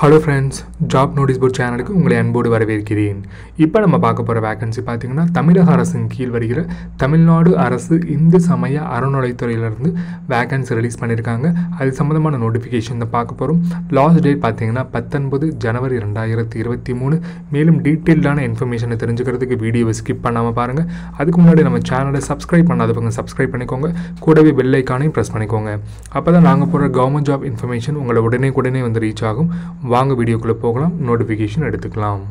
hello friends job notice board சேனலுக்கு உங்களை அன்போடு வரவேற்கிறேன் இப்போ நம்ம பார்க்க போகிற வேகன்சி பார்த்தீங்கன்னா தமிழக அரசின் கீழ் வருகிற தமிழ்நாடு அரசு இந்து சமய அறநிலைத்துறையிலிருந்து வேகன்சி ரிலீஸ் பண்ணியிருக்காங்க அது சம்மந்தமான நோட்டிஃபிகேஷன் தான் பார்க்க போகிறோம் லாஸ்ட் டேட் பார்த்தீங்கன்னா பத்தொன்பது ஜனவரி ரெண்டாயிரத்தி இருபத்தி மூணு மேலும் டீட்டெயில்டான இன்ஃபர்மேஷனை தெரிஞ்சுக்கிறதுக்கு வீடியோவை ஸ்கிப் பண்ணாமல் பாருங்கள் அதுக்கு முன்னாடி நம்ம சேனலை சப்ஸ்கிரைப் பண்ணாதவங்க சப்ஸ்கிரைப் பண்ணிக்கோங்க கூடவே பெல் ஐக்கானையும் ப்ரெஸ் பண்ணிக்கோங்க அப்போ தான் நாங்கள் போகிற கவர்மெண்ட் ஜாப் இன்ஃபர்மேஷன் உங்களை உடனே உடனே வந்து ரீச் ஆகும் வாங்க வீடியோக்குள்ளே போகலாம் நோட்டிஃபிகேஷன் எடுத்துக்கலாம்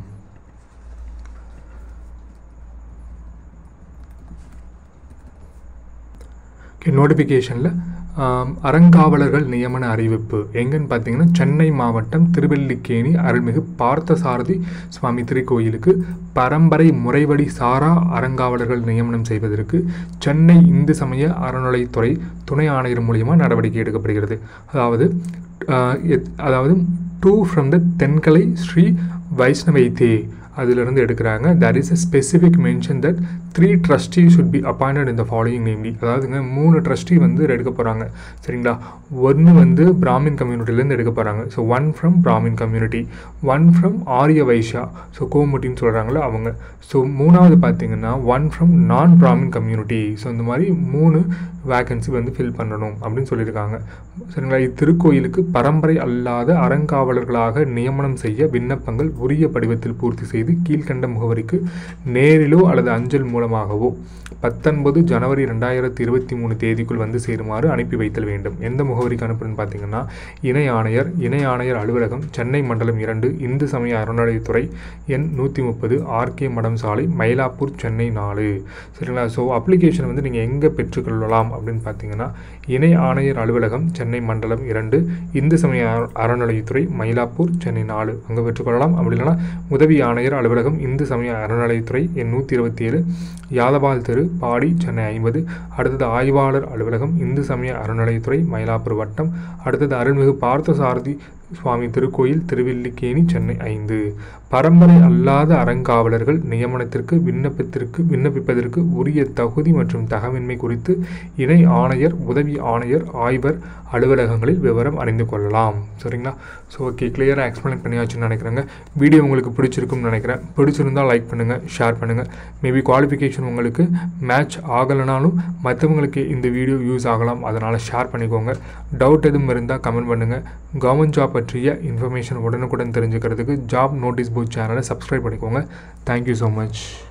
ஓகே நோட்டிஃபிகேஷனில் அறங்காவலர்கள் நியமன அறிவிப்பு எங்கன்னு பார்த்தீங்கன்னா சென்னை மாவட்டம் திருவல்லிக்கேணி அருள்மிகு பார்த்தசாரதி சுவாமி திருக்கோயிலுக்கு பரம்பரை முறைப்படி சாரா அறங்காவலர்கள் நியமனம் செய்வதற்கு சென்னை இந்து சமய அறநிலைத்துறை துணை ஆணையர் மூலியமாக நடவடிக்கை எடுக்கப்படுகிறது அதாவது ஆஹ், எத்- அதாவது to from the Thenkalai Sri வைஷ்ணவைத்தே அதிலிருந்து எடுக்கிறாங்க that is a specific mention that three trustee should be appointed in the following namely அதாவதுங்க மூணு ட்ரஸ்டி வந்து எடுக்க போகிறாங்க சரிங்களா ஒன்று வந்து பிராமின் கம்யூனிட்டிலேருந்து எடுக்க போகிறாங்க so one from brahmin community one from Arya Vaishya so கோமுட்டின்னு சொல்கிறாங்களோ அவங்க ஸோ மூணாவது பார்த்தீங்கன்னா ஒன் ஃப்ரம் நான் பிராமின் கம்யூனிட்டி ஸோ இந்த மாதிரி மூணு வேகன்சி வந்து ஃபில் பண்ணணும் அப்படின்னு சொல்லியிருக்காங்க சரிங்களா இத்திருக்கோயிலுக்கு பரம்பரை அல்லாத அறங்காவலர்களாக நியமனம் செய்ய விண்ணப்பங்கள் உரிய படிவத்தில் பூர்த்தி செய்து கீழ்க்கண்ட முகவரிக்கு நேரிலோ அல்லது அஞ்சல் மூலமாகவோ பத்தொன்பது ஜனவரி ரெண்டாயிரத்தி இருபத்தி மூணு தேதிக்குள் வந்து சேருமாறு அனுப்பி வைத்தல் வேண்டும் எந்த முகவரிக்கு அனுப்புன்னு பார்த்தீங்கன்னா இணை ஆணையர் இணை ஆணையர் அலுவலகம் சென்னை மண்டலம் இரண்டு இந்து சமய அறநிலையத்துறை எண் நூற்றி முப்பது ஆர்கே மடம் சாலை மயிலாப்பூர் சென்னை நாலு சரிங்களா ஸோ அப்ளிகேஷன் வந்து நீங்கள் எங்கே பெற்றுக்கொள்ளலாம் அப்படின்னு பார்த்தீங்கன்னா இணை ஆணையர் அலுவலகம் சென்னை மண்டலம் இரண்டு இந்து சமய அற- அறநிலையத்துறை மயிலாப்பூர் சென்னை நாலு அங்கே பெற்றுக்கொள்ளலாம் அப்படி இல்லைன்னா உதவி ஆணையர் அலுவலகம் இந்து சமய அறநிலையத்துறை எண் நூற்றி இருபத்தி ஏழு யாதவால் தெரு பாடி சென்னை ஐம்பது அடுத்தது ஆய்வாளர் அலுவலகம் இந்து சமய அறநிலையத்துறை மயிலாப்பூர் வட்டம் அடுத்தது அருள்மிகு பார்த்தசாரதி சுவாமி திருக்கோயில் திருவல்லிக்கேணி சென்னை ஐந்து பரம்பரை அல்லாத அறங்காவலர்கள் நியமனத்திற்கு விண்ணப்பத்திற்கு விண்ணப்பிப்பதற்கு உரிய தகுதி மற்றும் தகவின்மை குறித்து இணை ஆணையர் உதவி ஆணையர் ஆய்வர் அலுவலகங்களில் விவரம் அறிந்து கொள்ளலாம் சரிங்களா ஸோ ஓகே கிளியராக எக்ஸ்பிளைன் பண்ணியாச்சுன்னு நினைக்கிறேங்க வீடியோ உங்களுக்கு பிடிச்சிருக்கும்னு நினைக்கிறேன் பிடிச்சிருந்தால் லைக் பண்ணுங்கள் ஷேர் பண்ணுங்கள் மேபி குவாலிஃபிகேஷன் உங்களுக்கு மேட்ச் ஆகலைனாலும் மற்றவங்களுக்கு இந்த வீடியோ யூஸ் ஆகலாம் அதனால் ஷேர் பண்ணிக்கோங்க டவுட் எதுவும் இருந்தால் கமெண்ட் பண்ணுங்கள் கவர்மெண்ட் ஜாப் பற்றிய இன்ஃபர்மேஷன் உடனுக்குடன் தெரிஞ்சுக்கிறதுக்கு ஜாப் நோட்டீஸ் போர்ட் சேனலை சப்ஸ்கிரைப் பண்ணிக்கோங்க தேங்க்யூ ஸோ மச்